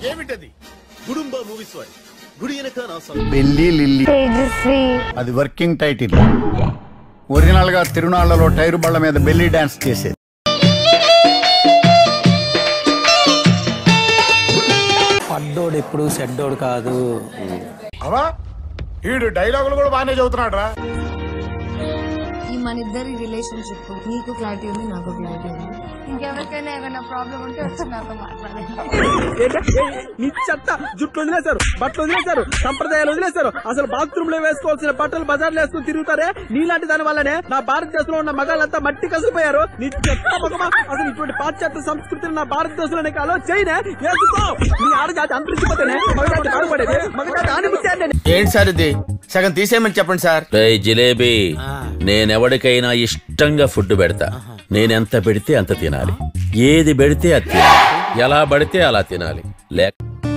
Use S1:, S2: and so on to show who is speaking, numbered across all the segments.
S1: ఏమిటది గుడుంబ మూవీస్ వారి గుడి వెనక నా సొంత
S2: బెల్లి లిల్లీ
S3: తేజస్వి
S2: అది వర్కింగ్ టైటిల్ ఒరిజినల్ గా తిరునాళ్లలో టైరు బళ్ళ మీద బెల్లి డాన్స్ చేసేది
S4: పడ్డోడు ఎప్పుడు సెడ్డోడు కాదు
S5: అవా వీడు డైలాగులు కూడా బాగానే చదువుతున్నాడు రా
S6: ఈ మన ఇద్దరి రిలేషన్షిప్ నీకు క్లారిటీ ఉంది నాకు క్లారిటీ ఉంది ఇంకెవరికైనా ఏమైనా ప్రాబ్లం ఉంటే వచ్చి నాతో మాట్లాడండి
S4: నీ చెత్త జుట్లు వదిలేశారు బట్టలు వదిలేశారు సంప్రదాయాలు వదిలేశారు అసలు బాత్రూమ్ లో వేసుకోవాల్సిన బట్టలు బజార్లో వేసుకుని తిరుగుతారే నీలాంటి దాని వల్లనే నా భారతదేశంలో ఉన్న మగాళ్ళంతా మట్టి కసిపోయారు నీ చెత్త మగమా అసలు ఇటువంటి పాశ్చాత్య సంస్కృతిని నా భారతదేశంలోనే కాలో చైనా వేసుకో నీ ఆడజాతి అంతరించిపోతేనే మగజాతి బాగుపడేది మగజాతి ఆనిముత్యాన్ని
S7: ఏంటి సార్ ఇది సగం తీసేయమని చెప్పండి సార్
S8: రే జిలేబీ నేనెవడికైనా ఇష్టంగా ఫుడ్ పెడతా నేనెంత పెడితే అంత తినాలి ఏది పెడితే అది తినాలి ఎలా పడితే అలా తినాలి లేక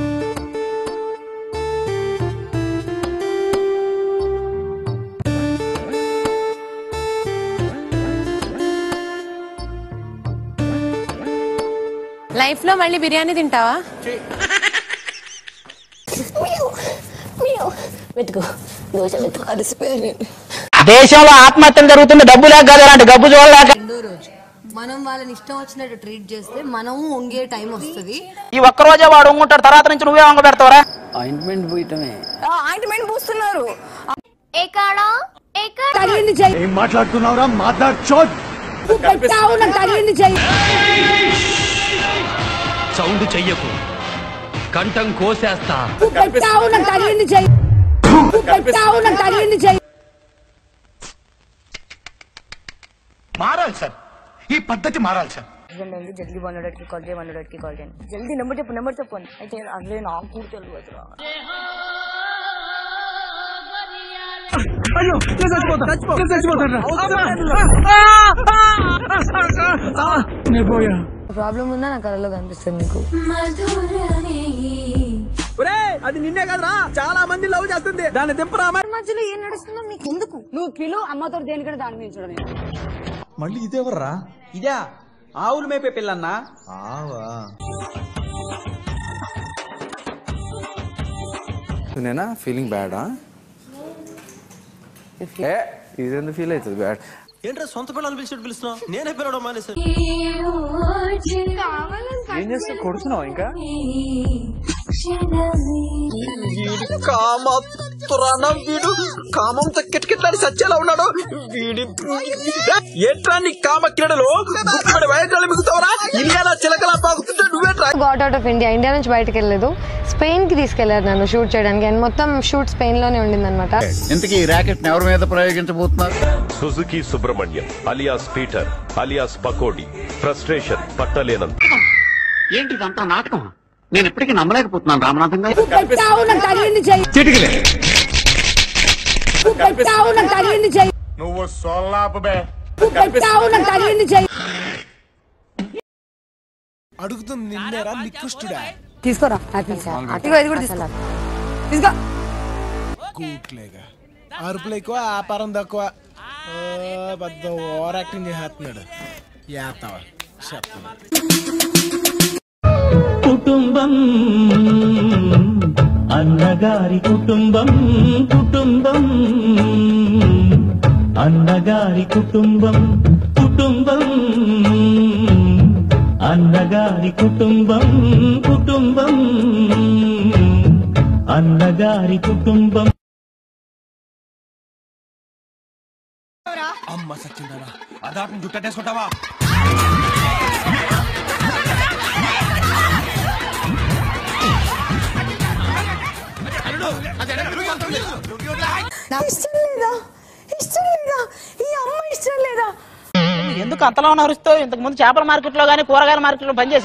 S3: లైఫ్ లో మళ్ళీ బిర్యానీ తింటావా
S6: వెతుకు దోశ వెతుకు అలసిపోయాను నేను
S4: దేశంలో ఆత్మహత్యలు జరుగుతుంది డబ్బు లేక కాదు అలాంటి గబ్బు చూడలేక
S6: రెండో రోజు మనం వాళ్ళని ఇష్టం వచ్చినట్టు ట్రీట్ చేస్తే మనము ఉంగే టైం వస్తుంది
S4: ఈ ఒక్క రోజే వాడు ఉంగుంటాడు తర్వాత నుంచి నువ్వే వంగ పెడతావరా ఆయింట్మెంట్ పోయటమే
S6: ఆయింట్మెంట్ పూస్తున్నారు
S3: ఎక్కడా ఎక్కడ
S6: తగిలింది చెయ్యి
S2: ఏం మాట్లాడుతున్నావురా మాట్లాడు చోద్
S6: పెట్టావు నాకు తగిలింది చెయ్యి
S9: సౌండ్ చెయ్యకు కంఠం కోసేస్తా
S6: పెట్టావు నాకు తగిలింది చెయ్యి పెట్టావు నాకు తగిలింది చెయ్యి
S5: మారాలి సార్ ఈ పద్ధతి మారాలి సార్
S6: జల్దీ వన్ హండ్రెడ్ కి కాల్ చేయి వన్ హండ్రెడ్ కి కాల్ చేయండి జల్దీ నెంబర్ చెప్పు నెంబర్ చెప్పు అయితే అదే నాకు కూడా తెలియదు
S4: అయ్యో నేను చచ్చిపోతా నేను చచ్చిపోతాను నేను పోయా
S6: ప్రాబ్లం ఉందా నా కళలో కనిపిస్తుంది నీకు
S4: ఒరే అది నిన్నే కదరా చాలా మంది లవ్ చేస్తుంది దాన్ని దింపరా మరి.
S6: మధ్యలో ఏం నడుస్తుందో నీకు ఎందుకు నువ్వు పిలు అమ్మతో దేనికంటే దాని మీద చూడలేదు
S4: మళ్ళీ ఇదేవర్రా ఇదా ఆవులు మేపే పిల్లన్నా
S10: నేనా ఫీలింగ్ బ్యాడా ఏ ఇదెందుకు ఫీల్ అవుతుంది బ్యాడ్
S7: ఏంట్రా సొంత పిల్లలు పిలిచినట్టు పిలుస్తున్నావు నేనే పిలవడం మానేసాను
S10: ఏం చేస్తావు కొడుతున్నావు ఇంకా
S4: కామతురానం వీడు కామంతో కిటకిట్లాడి సచ్చేలా ఉన్నాడు వీడి ఏంట్రా నీ కామ క్రీడలు గుర్తుపడి వయకాలు మిగుతావరా ఇల్లేనా చిలకలా పాకుతుంటే నువ్వేట్రా
S3: got out of India India నుంచి బయటకు వెళ్ళలేదు స్పెయిన్ కి తీసుకెళ్లారు నన్ను షూట్ చేయడానికి అండ్ మొత్తం షూట్ స్పెయిన్ లోనే ఉండింది అనమాట
S2: ఇంతకీ ఈ ర్యాకెట్ ఎవరి మీద ప్రయోగించబోతున్నారు
S11: Suzuki Subrahmanyam alias Peter alias Pakodi frustration పట్టలేనంత
S9: ఏంటి ఇదంతా నాటకం నేను ఇప్పటికీ నమ్మలేకపోతున్నాను రామనాథం గారు
S6: పెట్టావు నాకు తగిలింది చెయ్యి పెట్టావు నాకు తగిలింది చెయ్యి
S5: నువ్వు సొల్లాపు బే
S6: పెట్టావు నాకు తగిలింది చెయ్యి
S5: అడుగుతుంది నిన్నేరా నికృష్టుడా
S6: తీసుకోరా ఆపిల్స్ ఇదిగో ఇది కూడా తీసుకో తీసుకో
S5: కూట్లేగా అరుపులు ఎక్కువ ఆపారం తక్కువ ఓ, పెద్ద ఓవర్ యాక్టింగ్ చేసేస్తున్నాడు యాతవా చెప్తున్నా
S4: కుటుంబం అన్నగారి కుటుంబం కుటుంబం అన్నగారి కుటుంబం కుటుంబం అన్నగారి కుటుంబం కుటుంబం అన్నగారి కుటుంబం
S5: అమ్మ సచ్చిందానా అదాపం గుట్టేసుకుంటావా
S6: ఇష్టం లేదా ఇష్టం లేదా ఈ అమ్మ ఇష్టం లేదా
S4: ఎందుకు అంతలా నరుస్తావు ఇంతకు ముందు చేపల మార్కెట్ లో గానీ కూరగాయల మార్కెట్ లో పనిచేసి